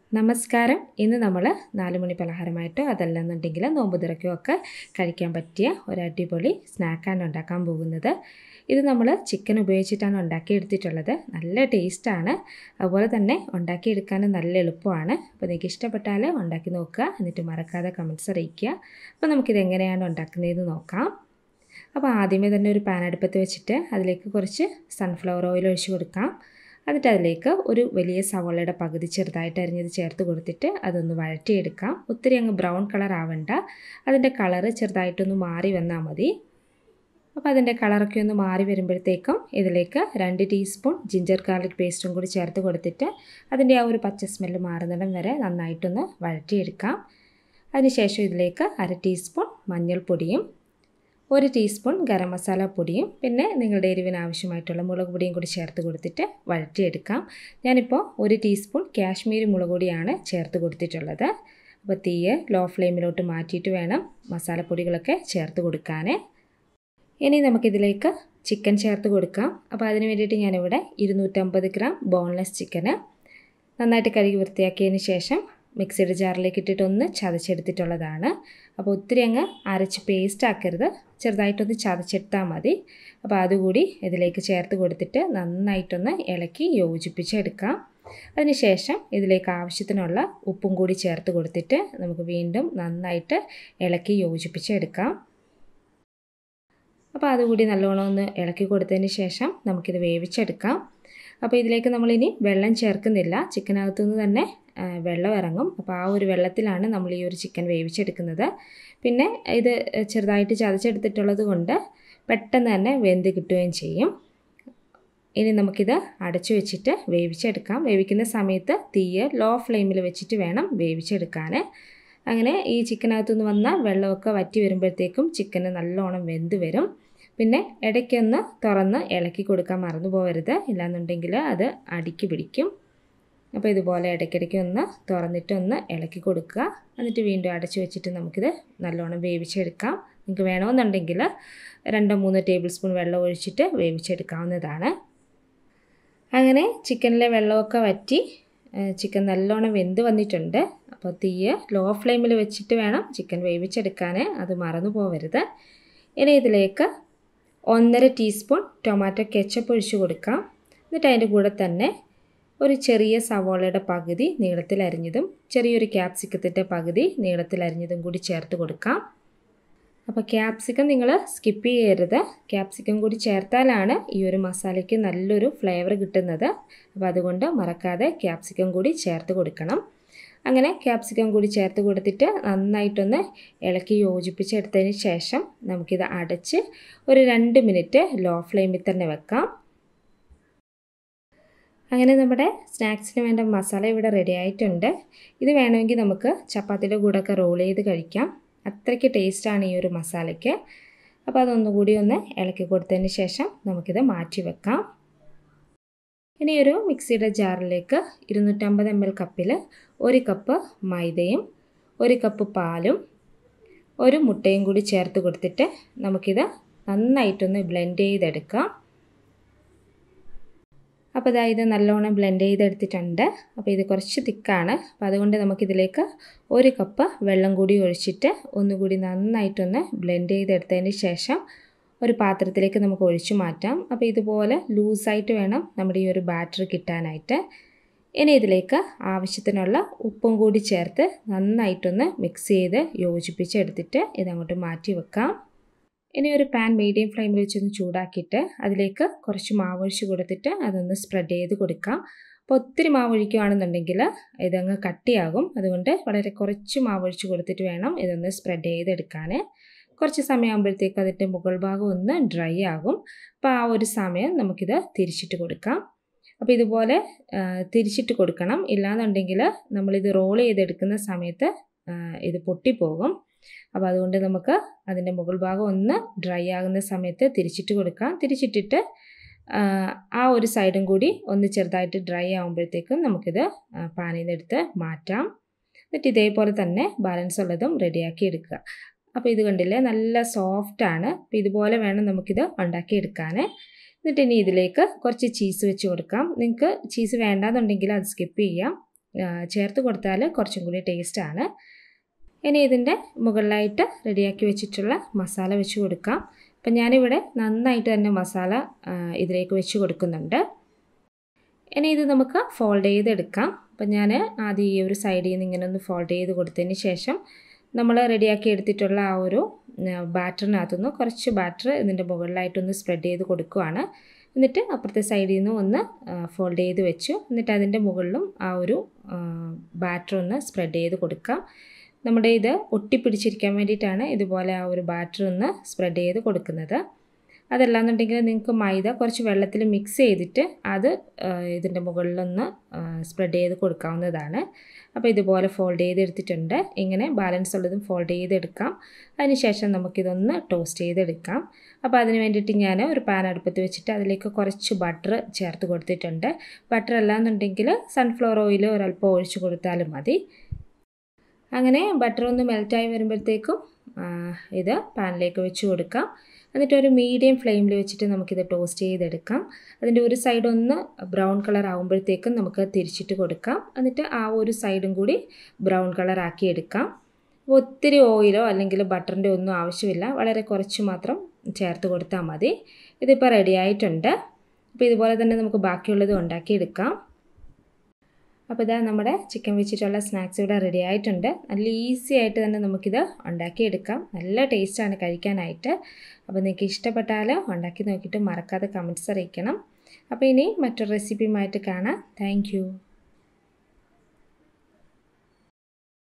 നമസ്കാരം ഇന്ന് നമ്മൾ നാല് മണി പലഹാരമായിട്ടോ അതല്ലെന്നുണ്ടെങ്കിൽ നോമ്പ് തുറക്കോ ഒക്കെ കഴിക്കാൻ പറ്റിയ ഒരു അടിപൊളി സ്നാക്കാണ് ഉണ്ടാക്കാൻ പോകുന്നത് ഇത് നമ്മൾ ചിക്കൻ ഉപയോഗിച്ചിട്ടാണ് ഉണ്ടാക്കിയെടുത്തിട്ടുള്ളത് നല്ല ടേസ്റ്റാണ് അതുപോലെ തന്നെ ഉണ്ടാക്കിയെടുക്കാനും നല്ല എളുപ്പമാണ് അപ്പോൾ നിങ്ങൾക്ക് ഇഷ്ടപ്പെട്ടാൽ ഉണ്ടാക്കി നോക്കുക എന്നിട്ട് മറക്കാതെ കമൻറ്റ്സ് അറിയിക്കുക അപ്പോൾ നമുക്കിത് എങ്ങനെയാണ് ഉണ്ടാക്കുന്നതെന്ന് നോക്കാം അപ്പോൾ ആദ്യമേ തന്നെ ഒരു പാൻ അടുപ്പത്ത് വെച്ചിട്ട് അതിലേക്ക് കുറച്ച് സൺഫ്ലവർ ഓയിൽ ഒഴിച്ച് കൊടുക്കാം എന്നിട്ട് അതിലേക്ക് ഒരു വലിയ സവോളയുടെ പകുതി ചെറുതായിട്ട് അരിഞ്ഞത് ചേർത്ത് കൊടുത്തിട്ട് അതൊന്ന് വഴറ്റിയെടുക്കാം ഒത്തിരി അങ്ങ് ബ്രൗൺ കളർ ആവണ്ട അതിൻ്റെ കളറ് ചെറുതായിട്ടൊന്ന് മാറി വന്നാൽ മതി അപ്പോൾ അതിൻ്റെ കളറൊക്കെ ഒന്ന് മാറി വരുമ്പോഴത്തേക്കും ഇതിലേക്ക് രണ്ട് ടീസ്പൂൺ ജിഞ്ചർ ഗാർലിക് പേസ്റ്റും കൂടി ചേർത്ത് കൊടുത്തിട്ട് അതിൻ്റെ ആ ഒരു പച്ച സ്മെല്ല് മാറുന്നിടം വരെ നന്നായിട്ടൊന്ന് വഴറ്റിയെടുക്കാം അതിനുശേഷം ഇതിലേക്ക് അര ടീസ്പൂൺ മഞ്ഞൾപ്പൊടിയും ഒരു ടീസ്പൂൺ ഗരം മസാല പൊടിയും പിന്നെ നിങ്ങളുടെ എരിവിന് ആവശ്യമായിട്ടുള്ള മുളക് പൊടിയും കൂടി ചേർത്ത് കൊടുത്തിട്ട് വഴറ്റിയെടുക്കാം ഞാനിപ്പോൾ ഒരു ടീസ്പൂൺ കാശ്മീരി മുളക് പൊടിയാണ് ചേർത്ത് കൊടുത്തിട്ടുള്ളത് അപ്പോൾ തീയ് ലോ ഫ്ലെയിമിലോട്ട് മാറ്റിയിട്ട് വേണം മസാലപ്പൊടികളൊക്കെ ചേർത്ത് കൊടുക്കാൻ ഇനി നമുക്കിതിലേക്ക് ചിക്കൻ ചേർത്ത് കൊടുക്കാം അപ്പോൾ അതിന് വേണ്ടിയിട്ട് ഞാനിവിടെ ഇരുന്നൂറ്റമ്പത് ഗ്രാം ബോൺലെസ് ചിക്കന് നന്നായിട്ട് കഴുകി വൃത്തിയാക്കിയതിന് ശേഷം മിക്സിയുടെ ജാറിലേക്ക് ഇട്ടിട്ട് ഒന്ന് ചതച്ചെടുത്തിട്ടുള്ളതാണ് അപ്പോൾ ഒത്തിരി അങ്ങ് അരച്ച് പേസ്റ്റ് ആക്കരുത് ചെറുതായിട്ടൊന്ന് ചതച്ചെടുത്താൽ മതി അപ്പോൾ അതുകൂടി ഇതിലേക്ക് ചേർത്ത് കൊടുത്തിട്ട് നന്നായിട്ടൊന്ന് ഇളക്കി യോജിപ്പിച്ചെടുക്കാം അതിനുശേഷം ഇതിലേക്ക് ആവശ്യത്തിനുള്ള ഉപ്പും കൂടി ചേർത്ത് കൊടുത്തിട്ട് നമുക്ക് വീണ്ടും നന്നായിട്ട് ഇളക്കി യോജിപ്പിച്ചെടുക്കാം അപ്പോൾ അതുകൂടി നല്ലോണം ഒന്ന് ഇളക്കി കൊടുത്തതിന് ശേഷം നമുക്കിത് വേവിച്ചെടുക്കാം അപ്പോൾ ഇതിലേക്ക് നമ്മളിനി വെള്ളം ചേർക്കുന്നില്ല ചിക്കനകത്തു നിന്ന് തന്നെ വെള്ളം ഇറങ്ങും അപ്പോൾ ആ ഒരു വെള്ളത്തിലാണ് നമ്മൾ ഈ ഒരു ചിക്കൻ വേവിച്ചെടുക്കുന്നത് പിന്നെ ഇത് ചെറുതായിട്ട് ചതച്ചെടുത്തിട്ടുള്ളത് കൊണ്ട് പെട്ടെന്ന് തന്നെ വെന്ത് കിട്ടുകയും ചെയ്യും ഇനി നമുക്കിത് അടച്ചു വെച്ചിട്ട് വേവിച്ചെടുക്കാം വേവിക്കുന്ന സമയത്ത് തീയ് ലോ ഫ്ലെയിമിൽ വെച്ചിട്ട് വേണം വേവിച്ചെടുക്കാൻ അങ്ങനെ ഈ ചിക്കനകത്തു നിന്ന് വന്ന വെള്ളമൊക്കെ വറ്റി വരുമ്പോഴത്തേക്കും ചിക്കന് നല്ലോണം വെന്ത് വരും പിന്നെ ഇടയ്ക്കൊന്ന് തുറന്ന് ഇളക്കി കൊടുക്കാൻ മറന്നു പോകരുത് ഇല്ലാന്നുണ്ടെങ്കിൽ അത് അടിക്ക് പിടിക്കും അപ്പോൾ ഇതുപോലെ ഇടയ്ക്കിടയ്ക്ക് ഒന്ന് തുറന്നിട്ടൊന്ന് ഇളക്കി കൊടുക്കുക എന്നിട്ട് വീണ്ടും അടച്ചു വെച്ചിട്ട് നമുക്കിത് നല്ലോണം വേവിച്ചെടുക്കാം നിങ്ങൾക്ക് വേണമെന്നുണ്ടെങ്കിൽ രണ്ടോ മൂന്നോ ടേബിൾ സ്പൂൺ വെള്ളം ഒഴിച്ചിട്ട് വേവിച്ചെടുക്കാവുന്നതാണ് അങ്ങനെ ചിക്കനിലെ വെള്ളമൊക്കെ വറ്റി ചിക്കൻ നല്ലോണം വെന്ത് വന്നിട്ടുണ്ട് അപ്പോൾ തീയ് ലോ ഫ്ലെയിമിൽ വെച്ചിട്ട് വേണം ചിക്കൻ വേവിച്ചെടുക്കാൻ അത് മറന്നു പോകരുത് ഇനി ഇതിലേക്ക് ഒന്നര ടീസ്പൂൺ ടൊമാറ്റോ കെച്ചപ്പ് ഒഴിച്ച് കൊടുക്കാം എന്നിട്ട് അതിൻ്റെ കൂടെ തന്നെ ഒരു ചെറിയ സവോളയുടെ പകുതി നീളത്തിൽ അരിഞ്ഞതും ചെറിയൊരു ക്യാപ്സിക്കത്തിൻ്റെ പകുതി നീളത്തിൽ അരിഞ്ഞതും കൂടി ചേർത്ത് കൊടുക്കാം അപ്പോൾ ക്യാപ്സിക്കം നിങ്ങൾ സ്കിപ്പ് ചെയ്യരുത് ക്യാപ്സിക്കം കൂടി ചേർത്താലാണ് ഈ ഒരു മസാലയ്ക്ക് നല്ലൊരു ഫ്ലേവർ കിട്ടുന്നത് അപ്പോൾ അതുകൊണ്ട് മറക്കാതെ ക്യാപ്സിക്കം കൂടി ചേർത്ത് കൊടുക്കണം അങ്ങനെ ക്യാപ്സിക്കം കൂടി ചേർത്ത് കൊടുത്തിട്ട് നന്നായിട്ടൊന്ന് ഇളക്കി യോജിപ്പിച്ചെടുത്തതിന് ശേഷം നമുക്കിത് അടച്ച് ഒരു രണ്ട് മിനിറ്റ് ലോ ഫ്ലെയിമിൽ തന്നെ വെക്കാം അങ്ങനെ നമ്മുടെ സ്നാക്സിന് വേണ്ട മസാല ഇവിടെ റെഡി ആയിട്ടുണ്ട് ഇത് വേണമെങ്കിൽ നമുക്ക് ചപ്പാത്തിയുടെ കൂടെയൊക്കെ റോൾ ചെയ്ത് കഴിക്കാം അത്രയ്ക്ക് ടേസ്റ്റാണ് ഈ ഒരു മസാലയ്ക്ക് അപ്പോൾ അതൊന്നുകൂടി ഒന്ന് ഇളക്കി കൊടുത്തതിന് ശേഷം നമുക്കിത് മാറ്റി വെക്കാം ഇനി ഒരു മിക്സിയുടെ ജാറിലേക്ക് ഇരുന്നൂറ്റമ്പത് എം എൽ കപ്പിൽ ഒരു കപ്പ് മൈദയും ഒരു കപ്പ് പാലും ഒരു മുട്ടയും കൂടി ചേർത്ത് കൊടുത്തിട്ട് നമുക്കിത് നന്നായിട്ടൊന്ന് ബ്ലെൻഡ് ചെയ്തെടുക്കാം അപ്പോൾ ഇതാ ഇത് നല്ലോണം ബ്ലെൻഡ് ചെയ്തെടുത്തിട്ടുണ്ട് അപ്പോൾ ഇത് കുറച്ച് തിക്കാണ് അപ്പോൾ അതുകൊണ്ട് നമുക്കിതിലേക്ക് ഒരു കപ്പ് വെള്ളം കൂടി ഒഴിച്ചിട്ട് ഒന്നുകൂടി നന്നായിട്ടൊന്ന് ബ്ലെൻഡ് ചെയ്തെടുത്തതിന് ശേഷം ഒരു പാത്രത്തിലേക്ക് നമുക്ക് ഒഴിച്ചു മാറ്റാം അപ്പോൾ ഇതുപോലെ ലൂസായിട്ട് വേണം നമ്മുടെ ഈ ഒരു ബാറ്റർ കിട്ടാനായിട്ട് ഇനി ഇതിലേക്ക് ആവശ്യത്തിനുള്ള ഉപ്പും കൂടി ചേർത്ത് നന്നായിട്ടൊന്ന് മിക്സ് ചെയ്ത് യോജിപ്പിച്ചെടുത്തിട്ട് ഇതങ്ങോട്ട് മാറ്റി വെക്കാം ഇനി ഒരു പാൻ മീഡിയം ഫ്ലെയിമിൽ വെച്ചൊന്ന് ചൂടാക്കിയിട്ട് അതിലേക്ക് കുറച്ച് മാവ് ഒഴിച്ച് കൊടുത്തിട്ട് അതൊന്ന് സ്പ്രെഡ് ചെയ്ത് കൊടുക്കാം അപ്പോൾ ഒത്തിരി മാവ് ഒഴിക്കുകയാണെന്നുണ്ടെങ്കിൽ ഇതങ്ങ് കട്ടിയാകും അതുകൊണ്ട് വളരെ കുറച്ച് മാവ് ഒഴിച്ച് കൊടുത്തിട്ട് വേണം ഇതൊന്ന് സ്പ്രെഡ് ചെയ്തെടുക്കാൻ കുറച്ച് സമയമാകുമ്പോഴത്തേക്ക് അതിൻ്റെ മുകൾ ഭാഗം ഒന്ന് ഡ്രൈ ആകും അപ്പോൾ ആ ഒരു സമയം നമുക്കിത് തിരിച്ചിട്ട് കൊടുക്കാം അപ്പോൾ ഇതുപോലെ തിരിച്ചിട്ട് കൊടുക്കണം ഇല്ലാന്നുണ്ടെങ്കിൽ നമ്മളിത് റോൾ ചെയ്തെടുക്കുന്ന സമയത്ത് ഇത് പൊട്ടിപ്പോകും അപ്പോൾ അതുകൊണ്ട് നമുക്ക് അതിൻ്റെ മുകൾ ഭാഗം ഒന്ന് ഡ്രൈ ആകുന്ന സമയത്ത് തിരിച്ചിട്ട് കൊടുക്കാം തിരിച്ചിട്ടിട്ട് ആ ഒരു സൈഡും കൂടി ഒന്ന് ചെറുതായിട്ട് ഡ്രൈ ആകുമ്പോഴത്തേക്കും നമുക്കിത് പാനിൽ നിന്ന് എടുത്ത് മാറ്റാം എന്നിട്ട് ഇതേപോലെ തന്നെ ബാലൻസ് ഉള്ളതും റെഡിയാക്കി എടുക്കുക അപ്പോൾ ഇത് കണ്ടില്ലേ നല്ല സോഫ്റ്റാണ് അപ്പോൾ ഇതുപോലെ വേണം നമുക്കിത് ഉണ്ടാക്കിയെടുക്കാൻ എന്നിട്ട് ഇനി ഇതിലേക്ക് കുറച്ച് ചീസ് വെച്ച് കൊടുക്കാം നിങ്ങൾക്ക് ചീസ് വേണ്ടാന്നുണ്ടെങ്കിൽ അത് സ്കിപ്പ് ചെയ്യാം ചേർത്ത് കൊടുത്താൽ കുറച്ചും കൂടി ടേസ്റ്റാണ് ഇനി ഇതിൻ്റെ മുകളിലായിട്ട് റെഡിയാക്കി വെച്ചിട്ടുള്ള മസാല വെച്ച് കൊടുക്കാം അപ്പം ഞാനിവിടെ നന്നായിട്ട് തന്നെ മസാല ഇതിലേക്ക് വെച്ച് കൊടുക്കുന്നുണ്ട് ഇനി ഇത് നമുക്ക് ഫോൾഡ് ചെയ്തെടുക്കാം അപ്പം ഞാൻ ആദ്യം ഈ ഒരു സൈഡിൽ നിന്ന് ഇങ്ങനെ ഒന്ന് ഫോൾഡ് ചെയ്ത് കൊടുത്തതിന് ശേഷം നമ്മൾ റെഡിയാക്കി എടുത്തിട്ടുള്ള ആ ഒരു ബാറ്ററിനകത്തുനിന്ന് കുറച്ച് ബാറ്റർ ഇതിൻ്റെ മുകളിലായിട്ടൊന്ന് സ്പ്രെഡ് ചെയ്ത് കൊടുക്കുകയാണ് എന്നിട്ട് അപ്പുറത്തെ സൈഡിൽ നിന്ന് ഒന്ന് ഫോൾഡ് ചെയ്ത് വെച്ചു എന്നിട്ട് അതിൻ്റെ മുകളിലും ആ ഒരു ബാറ്റർ ഒന്ന് സ്പ്രെഡ് ചെയ്ത് കൊടുക്കാം നമ്മുടെ ഇത് ഒട്ടിപ്പിടിച്ചിരിക്കാൻ വേണ്ടിയിട്ടാണ് ഇതുപോലെ ആ ഒരു ബാറ്റർ ഒന്ന് സ്പ്രെഡ് ചെയ്ത് കൊടുക്കുന്നത് അതല്ലാന്നുണ്ടെങ്കിൽ നിങ്ങൾക്ക് മൈദ കുറച്ച് വെള്ളത്തിൽ മിക്സ് ചെയ്തിട്ട് അത് ഇതിൻ്റെ മുകളിലൊന്ന് സ്പ്രെഡ് ചെയ്ത് കൊടുക്കാവുന്നതാണ് അപ്പോൾ ഇതുപോലെ ഫോൾഡ് ചെയ്തെടുത്തിട്ടുണ്ട് ഇങ്ങനെ ബാലൻസ് ഉള്ളതും ഫോൾഡ് ചെയ്തെടുക്കാം അതിനുശേഷം നമുക്കിതൊന്ന് ടോസ്റ്റ് ചെയ്തെടുക്കാം അപ്പോൾ അതിന് വേണ്ടിയിട്ട് ഞാൻ ഒരു പാൻ അടുപ്പത്ത് വെച്ചിട്ട് അതിലേക്ക് കുറച്ച് ബട്ടർ ചേർത്ത് കൊടുത്തിട്ടുണ്ട് ബട്ടർ അല്ലാന്നുണ്ടെങ്കിൽ സൺഫ്ലവർ ഓയിൽ ഒരല്പം ഒഴിച്ച് കൊടുത്താലും മതി അങ്ങനെ ബട്ടർ ഒന്ന് മെൽറ്റായി വരുമ്പോഴത്തേക്കും ഇത് പാനിലേക്ക് വെച്ച് കൊടുക്കാം എന്നിട്ട് ഒരു മീഡിയം ഫ്ലെയിമിൽ വെച്ചിട്ട് നമുക്കിത് ടോസ്റ്റ് ചെയ്തെടുക്കാം അതിൻ്റെ ഒരു സൈഡ് ഒന്ന് ബ്രൗൺ കളർ ആകുമ്പോഴത്തേക്കും നമുക്ക് തിരിച്ചിട്ട് കൊടുക്കാം എന്നിട്ട് ആ ഒരു സൈഡും കൂടി ബ്രൗൺ കളർ ആക്കി എടുക്കാം ഒത്തിരി ഓയിലോ അല്ലെങ്കിൽ ബട്ടറിൻ്റെ ഒന്നും ആവശ്യമില്ല വളരെ കുറച്ച് മാത്രം ചേർത്ത് കൊടുത്താൽ മതി ഇതിപ്പോൾ റെഡി ആയിട്ടുണ്ട് അപ്പോൾ ഇതുപോലെ തന്നെ നമുക്ക് ബാക്കിയുള്ളത് ഉണ്ടാക്കിയെടുക്കാം അപ്പോൾ ഇതാ നമ്മുടെ ചിക്കൻ വെച്ചിട്ടുള്ള സ്നാക്സ് ഇവിടെ റെഡി ആയിട്ടുണ്ട് നല്ല ഈസി ആയിട്ട് തന്നെ നമുക്കിത് ഉണ്ടാക്കിയെടുക്കാം നല്ല ടേസ്റ്റാണ് കഴിക്കാനായിട്ട് അപ്പോൾ നിങ്ങൾക്ക് ഇഷ്ടപ്പെട്ടാൽ ഉണ്ടാക്കി നോക്കിയിട്ട് മറക്കാതെ കമൻറ്റ്സ് അറിയിക്കണം അപ്പോൾ ഇനി മറ്റൊരു റെസിപ്പിയുമായിട്ട് കാണാം താങ്ക്